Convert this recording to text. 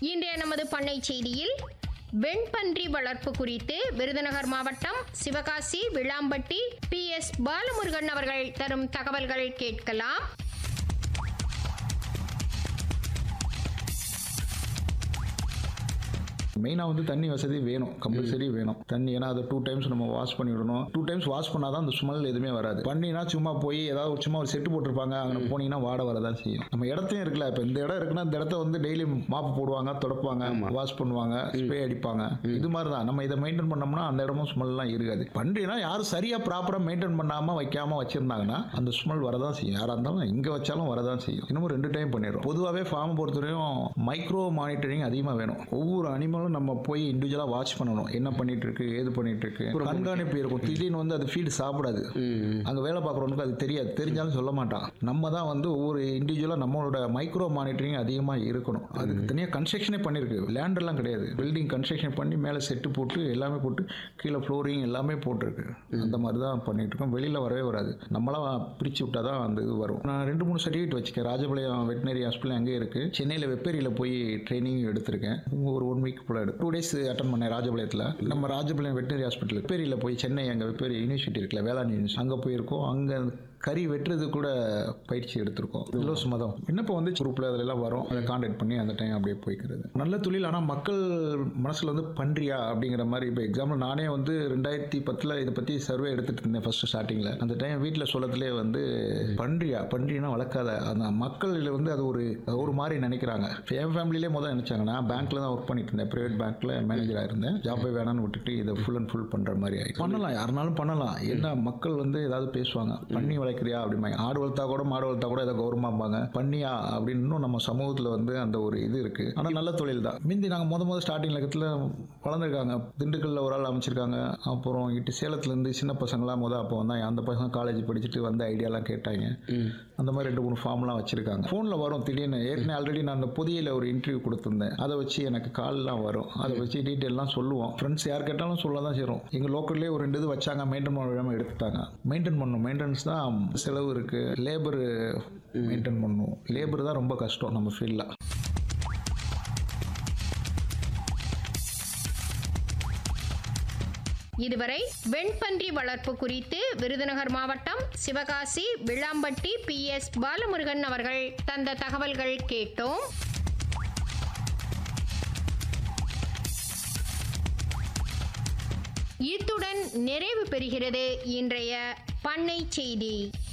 இன்றைய நமது பண்ணை செய்தியில் வெண்பன்றி வளர்ப்பு குறித்து விருதுநகர் மாவட்டம் சிவகாசி விளாம்பட்டி பி எஸ் பாலமுருகன் அவர்கள் தரும் தகவல்கள் கேட்கலாம் மெயினாக வந்து தண்ணி வசதி வேணும் கம்பல்சரி வேணும் தண்ணி ஏன்னா அதை டூ டைம்ஸ் நம்ம வாஷ் பண்ணி விடணும் டூ டைம்ஸ் வாஷ் பண்ணால் தான் அந்த ஸ்மெல் எதுவுமே வராது பண்ணினா சும்மா போய் ஏதாவது ஒரு சும்மா ஒரு செட்டு போட்டிருப்பாங்க அங்கே போனீங்கன்னா வாட வரதான் செய்யும் நம்ம இடத்தையும் இருக்குல்ல இப்போ இந்த இடம் இருக்குன்னா இந்த இடத்த வந்து டெய்லி மாப்பு போடுவாங்க தொடப்பாங்க வாஷ் பண்ணுவாங்க ஸ்ப்ரே அடிப்பாங்க இது மாதிரி தான் நம்ம இதை மெயின்டைன் பண்ணோம்னா அந்த இடமும் ஸ்மெல்லாம் இருக்காது பன்றினா யாரும் சரியாக ப்ராப்பராக மெயின்டைன் பண்ணாமல் வைக்காம வச்சிருந்தாங்கன்னா அந்த ஸ்மெல் வரதான் செய்யும் யாராக இருந்தாலும் எங்கே வச்சாலும் வரதான் செய்யும் இன்னமும் ரெண்டு டைம் பண்ணிடும் பொதுவாகவே ஃபார்ம் பொறுத்தவரையும் மைக்ரோ மானிட்டரிங் அதிகமாக வேணும் ஒவ்வொரு அனிமலும் நம்ம போய் இண்டிவிஜுவலாக வாட்ச் பண்ணணும் என்ன பண்ணிட்டு இருக்கு ஏது பண்ணிட்டு இருக்கு ஒரு கண்காணிப்பு இருக்கும் திடீர்னு வந்து அது ஃபீடு சாப்பிடாது அங்கே வேலை பார்க்குறவனுக்கு அது தெரியாது தெரிஞ்சாலும் சொல்ல மாட்டான் நம்ம தான் வந்து ஒவ்வொரு இண்டிவிஜுவலாக நம்மளோட மைக்ரோ மானிட்டரிங் அதிகமாக இருக்கணும் அதுக்கு தனியாக கன்ஸ்ட்ரக்ஷனே பண்ணியிருக்கு லேண்டெல்லாம் கிடையாது பில்டிங் கன்ஸ்ட்ரக்ஷன் பண்ணி மேலே செட்டு போட்டு எல்லாமே போட்டு கீழே ஃப்ளோரிங் எல்லாமே போட்டிருக்கு அந்த மாதிரி தான் பண்ணிட்டு இருக்கோம் வெளியில் வரவே வராது நம்மளாம் பிரித்து விட்டா தான் அந்த இது வரும் நான் ரெண்டு மூணு சர்டிஃபிகேட் வச்சுக்கேன் ராஜபாளையம் வெட்டினரி ஹாஸ்பிட்டல் அங்கே இருக்குது சென்னையில் வெப்பேரியில் போய் ட்ரைனிங் எடுத்திருக்கேன் ஒரு ஒன் வீக் போல எடுத்து டூ டேஸ் அட்டன் பண்ணேன் ராஜபாளையத்தில் நம்ம ராஜபாளையம் வெட்டினரி ஹாஸ்பிட்டல் வெப்பேரியில் போய் சென்னை அங்கே வெப்பேரி யூனிவர்சிட்டி இருக்குல்ல வேளாண் யூனிவர்சிட்டி அங்கே போயிருக்கோம் அங்கே கறி வெட்டுறது கூட பயிற்சி எடுத்திருக்கோம் இலவச மதம் விண்ணப்பம் வந்து குரூப்பில் அதிலெல்லாம் வரும் அதை காண்டாக்ட் பண்ணி அந்த டைம் அப்படியே போய்க்கிறது நல்ல தொழில் ஆனால் மக்கள் மனசில் வந்து பன்றியா அப்படிங்கிற மாதிரி இப்போ எக்ஸாம்பிள் நானே வந்து ரெண்டாயிரத்தி பத்தில் இதை பற்றி சர்வே எடுத்துகிட்டு இருந்தேன் ஃபர்ஸ்ட் ஸ்டார்டிங்கில் அந்த டைம் வீட்டில் சொல்லத்துலேயே வந்து பன்றியா பன்றினா வளர்க்காத அந்த மக்கள் வந்து அது ஒரு ஒரு மாதிரி நினைக்கிறாங்க இப்ப என் ஃபேமிலியிலே முதல் நினச்சாங்க நான் பேங்க்கில் தான் ஒர்க் பண்ணிட்டு இருந்தேன் ப்ரைவேட் பேங்க்கில் மேனேஜராக இருந்தேன் ஜாப்பே வேணான்னு விட்டுட்டு இதை ஃபுல் அண்ட் ஃபுல் பண்ணுற மாதிரி ஆயிடுச்சு பண்ணலாம் யாருனாலும் பண்ணலாம் என்ன மக்கள் வந்து ஏதாவது பேசுவாங்க பண்ணி வளர்க்குறியா அப்படிம்பாங்க ஆடு வளர்த்தா கூட மாடு வளர்த்தா கூட ஏதோ கௌரவமாப்பாங்க பண்ணியா அப்படின்னு இன்னும் நம்ம சமூகத்தில் வந்து அந்த ஒரு இது இருக்கு ஆனால் நல்ல தொழில் தான் முந்தி நாங்கள் முத முத ஸ்டார்டிங் லக்கத்தில் வளர்ந்துருக்காங்க திண்டுக்கல்ல ஒரு ஆள் அமைச்சிருக்காங்க அப்புறம் இங்கிட்டு சேலத்துலேருந்து சின்ன பசங்களாம் முத அப்போ வந்தாங்க அந்த பசங்க காலேஜ் படிச்சுட்டு வந்த ஐடியாலாம் கேட்டாங்க அந்த மாதிரி ரெண்டு மூணு ஃபார்ம்லாம் வச்சிருக்காங்க ஃபோனில் வரும் திடீர்னு ஏற்கனவே ஆல்ரெடி நான் அந்த புதியில் ஒரு இன்டர்வியூ கொடுத்துருந்தேன் அதை வச்சு எனக்கு கால்லாம் வரும் அதை வச்சு டீட்டெயிலாம் சொல்லுவோம் ஃப்ரெண்ட்ஸ் யார் கேட்டாலும் சொல்ல தான் செய்கிறோம் எங்கள் லோக்கல்லே ஒரு ரெண்டு இது வச்சாங்க மெயின்டைன் பண்ண விடாமல் எடுத்துட்டாங்க மெயின்டைன் பண்ணணும் மெயின்டெனன்ஸ் தான் செலவு இருக்குது லேபர் மெயின்டைன் பண்ணணும் லேபர் தான் ரொம்ப கஷ்டம் நம்ம ஃபீல்டில் இதுவரை வெண்பன்றி வளர்ப்பு குறித்து விருதுநகர் மாவட்டம் சிவகாசி விளாம்பட்டி பி எஸ் பாலமுருகன் அவர்கள் தந்த தகவல்கள் கேட்டோம் இத்துடன் நிறைவு பெறுகிறது இன்றைய பண்ணை செய்தி